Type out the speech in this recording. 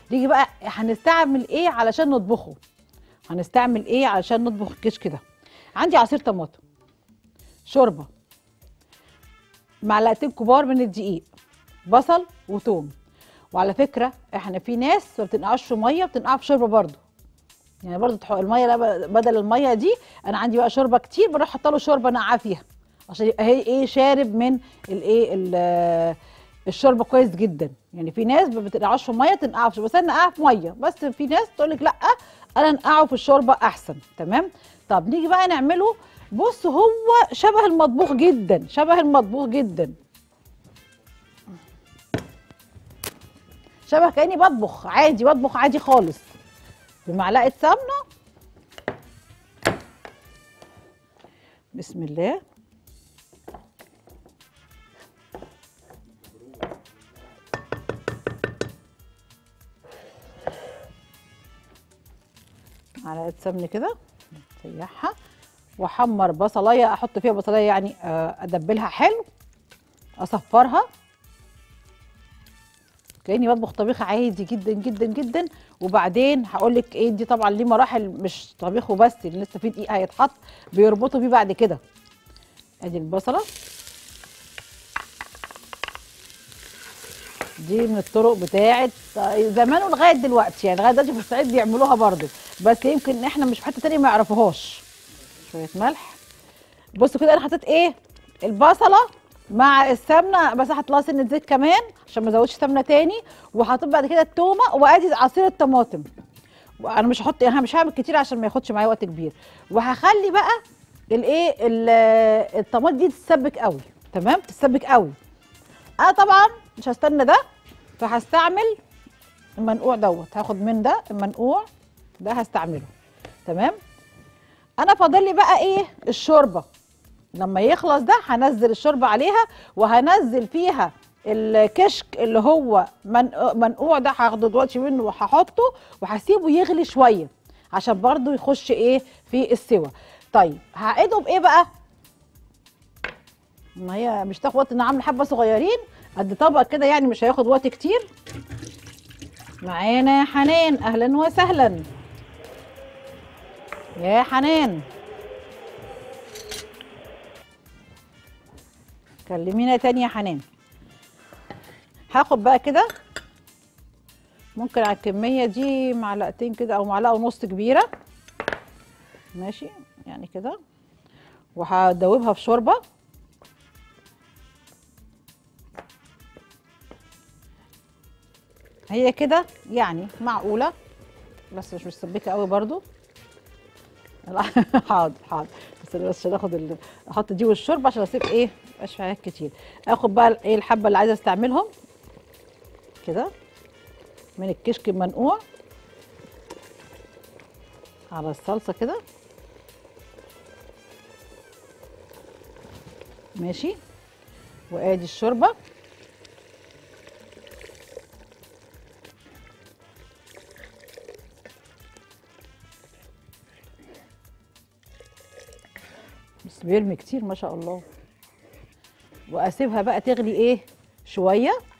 نيجي بقى هنستعمل ايه علشان نطبخه هنستعمل ايه علشان نطبخ الكشك ده عندي عصير طماطم شوربه معلقتين كبار من الدقيق بصل وثوم وعلى فكره احنا في ناس ما بتنقعش في ميه بتنقع في شوربه برضو يعني برضو تحط الميه لا بدل الميه دي انا عندي بقى شوربه كتير بروح حاطه له شوربه نقعه فيها عشان يبقى هي ايه شارب من الايه ال- الشوربه كويس جدا يعني في ناس ما بتنقعش في ميه تنقعه في شوربه بس انا نقعها في ميه بس في ناس تقول لك لا انا نقعه في الشوربه احسن تمام طب نيجي بقى نعمله بص هو شبه المطبوخ جدا شبه المطبوخ جدا شبه كاني بطبخ عادي بطبخ عادي خالص بمعلقه سمنه بسم الله معلقه سمن كده نسيحها واحمر بصلايه احط فيها بصلايه يعني آه، ادبلها حلو اصفرها كاني بطبخ طبيخ عادي جدا جدا جدا وبعدين هقول لك ايه دي طبعا ليه مراحل مش طبيخ وبس اللي لسه فيه دقيق هيتحط بيربطوا بيه بعد كده ادي البصله دي من الطرق بتاعت زمان ولغايه دلوقتي يعني لغايه دلوقتي في الصعيد بيعملوها برضو بس يمكن احنا مش في حته تانيه ما يعرفوهاش شويه ملح بصوا كده انا حطيت ايه البصله مع السمنه بس هحط لها سنه زيت كمان عشان ما ازودش سمنه تاني وهحط بعد كده التومه وادي عصير الطماطم وانا مش هحط انا مش هعمل كتير عشان ما ياخدش معايا وقت كبير وهخلي بقى الايه ال- الطماطم دي تتسبك قوي تمام تتسبك قوي انا طبعا مش هستنى ده فهستعمل المنقوع دوت هاخد من ده المنقوع ده هستعمله تمام انا فاضل لي بقى ايه الشوربه لما يخلص ده هنزل الشوربه عليها وهنزل فيها الكشك اللي هو منقوع منقوع ده هاخده دلوقتي منه وهحطه وهسيبه يغلي شويه عشان برضو يخش ايه في السوا طيب هعيده بايه بقى ما هي مش تاخد وقت انا عامله حبه صغيرين قد طبق كده يعني مش هياخد وقت كتير معانا يا حنان اهلا وسهلا يا حنان كلمينا تاني يا حنان هاخد بقى كده ممكن على الكمية دي معلقتين كده أو معلقة ونص كبيرة ماشي يعني كده وهدوبها في شوربة هي كده يعني معقولة بس مش مسبكة قوي برضو لا، حاضر حاضر بس أنا بس عشان اخد ال... احط دي والشوربه عشان اسيب ايه مبقاش في حاجات كتير اخد بقى ايه الحبه اللي عايزه استعملهم كده من الكشك المنقوع على الصلصه كده ماشي وادي الشوربه بس بيرمي كتير ما شاء الله واسيبها بقى تغلي ايه شويه